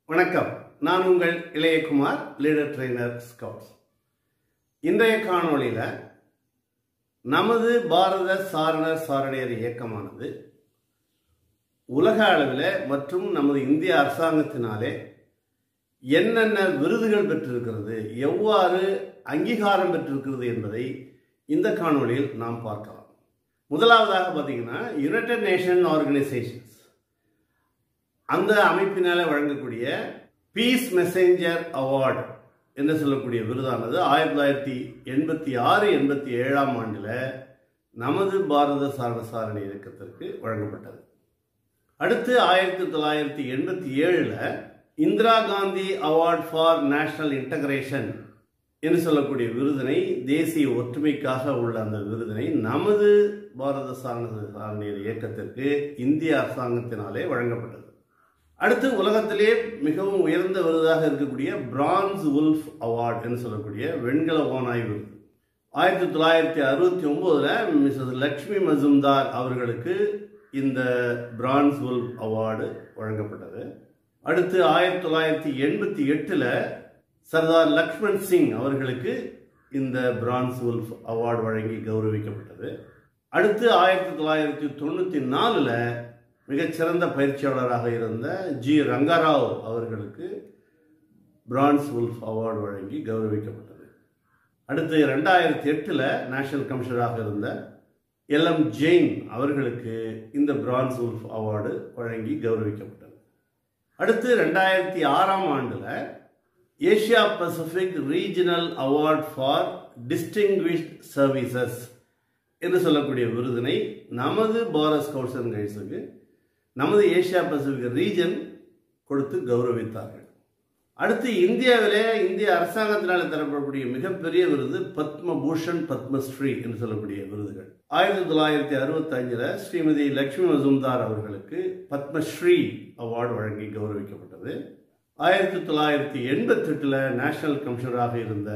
வணக்கம் நான் உங்கள் இளையகுமார் லீடர் ட்ரெய்னர் ஸ்கவுட்ஸ் இன்றைய காணொளியில் நமது பாரத சாரணர் சாரணியர் இயக்கமானது உலக அளவில் மற்றும் நமது இந்திய அரசாங்கத்தினாலே என்னென்ன விருதுகள் பெற்றிருக்கிறது எவ்வாறு அங்கீகாரம் பெற்றிருக்கிறது என்பதை இந்த காணொளியில் நாம் பார்க்கலாம் முதலாவதாக பார்த்தீங்கன்னா யுனைடெட் நேஷன் ஆர்கனைசேஷன்ஸ் அந்த அமைப்பினால வழங்கக்கூடிய பீஸ் மெசேஞ்சர் அவார்டு என்று சொல்லக்கூடிய விருதானது ஆயிரத்தி தொள்ளாயிரத்தி எண்பத்தி ஆறு எண்பத்தி ஏழாம் ஆண்டில் நமது பாரத சாரண சாரணி இயக்கத்திற்கு வழங்கப்பட்டது அடுத்து ஆயிரத்தி தொள்ளாயிரத்தி எண்பத்தி ஏழில் Indira Gandhi award for national integration என்று சொல்லக்கூடிய விருதினை தேசிய ஒற்றுமைக்காக உள்ள அந்த விருதினை நமது பாரத சாரண சாரணியர் இயக்கத்திற்கு இந்திய அரசாங்கத்தினாலே வழங்கப்பட்டது அடுத்து உலகத்திலே மிகவும் உயர்ந்த விருதாக இருக்கக்கூடிய பிரான்ஸ் உல்ஃப் அவார்டு என்று சொல்லக்கூடிய வெண்கல ஓனாய் விருது ஆயிரத்தி தொள்ளாயிரத்தி அறுபத்தி ஒம்போதுல மிஸ்ஸஸ் லக்ஷ்மி மசும்தார் அவர்களுக்கு இந்த பிரான்ஸ் உல்ஃப் அவார்டு வழங்கப்பட்டது அடுத்து ஆயிரத்தி தொள்ளாயிரத்தி எண்பத்தி எட்டில் சர்தார் லக்ஷ்மண் சிங் அவர்களுக்கு இந்த பிரான்ஸ் உல்ஃப் அவார்டு வழங்கி கௌரவிக்கப்பட்டது அடுத்து ஆயிரத்தி தொள்ளாயிரத்தி தொண்ணூற்றி நாலில் மிகச்சிறந்த பயிற்சியாளராக இருந்த ஜி ரங்கராவ் அவர்களுக்கு பிரான்ஸ் உல்ஃப் அவார்டு வழங்கி கௌரவிக்கப்பட்டது அடுத்து ரெண்டாயிரத்தி எட்டில் நேஷனல் கமிஷனராக இருந்த எல் எம் ஜெயின் அவர்களுக்கு இந்த பிரான்ஸ் உல்ஃப் அவார்டு வழங்கி கௌரவிக்கப்பட்டது அடுத்து ரெண்டாயிரத்தி ஆறாம் ஆண்டில் Asia Pacific regional award for distinguished services என்று சொல்லக்கூடிய விருதினை நமது பாரத் ஸ்கவுட்ஸ் அண்ட் கைட்ஸுக்கு நமது ஏஷியா பசிபிக் ரீஜன் கொடுத்து கௌரவித்தார்கள் அடுத்து இந்தியாவிலே இந்திய அரசாங்கத்தினால் தரப்படக்கூடிய மிகப்பெரிய விருது பத்ம பூஷன் பத்மஸ்ரீ என்று சொல்லக்கூடிய விருதுகள் ஆயிரத்தி தொள்ளாயிரத்தி அறுபத்தி அஞ்சில் ஸ்ரீமதி லக்ஷ்மி மசும்தார் அவர்களுக்கு பத்மஸ்ரீ அவார்டு வழங்கி கௌரவிக்கப்பட்டது ஆயிரத்தி தொள்ளாயிரத்தி எண்பத்தி எட்டில் நேஷனல் கமிஷனராக இருந்த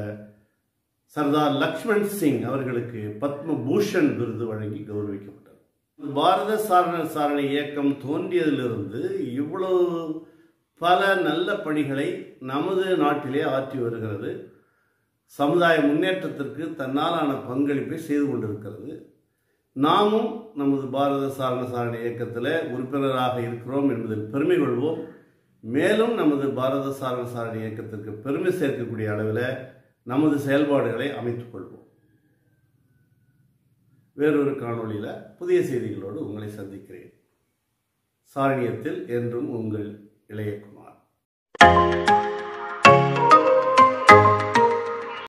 சர்தார் லக்ஷ்மண் சிங் அவர்களுக்கு பத்ம பூஷன் விருது வழங்கி கௌரவிக்கப்பட்டது பாரத சாரண சாரணை இயக்கம் தோன்றியதிலிருந்து இவ்வளவு பல நல்ல பணிகளை நமது நாட்டிலே ஆற்றி வருகிறது சமுதாய முன்னேற்றத்திற்கு தன்னாலான பங்களிப்பை செய்து கொண்டிருக்கிறது நாமும் நமது பாரத சாரண சாரணை இயக்கத்தில் உறுப்பினராக இருக்கிறோம் என்பதில் பெருமை கொள்வோம் மேலும் நமது பாரத சாரண சாரணை இயக்கத்திற்கு பெருமை சேர்க்கக்கூடிய அளவில் நமது செயல்பாடுகளை அமைத்துக் கொள்வோம் வேறொரு காணொளியில் புதிய செய்திகளோடு உங்களை சந்திக்கிறேன் சாரணியத்தில் என்றும் உங்கள் இளையகுமார்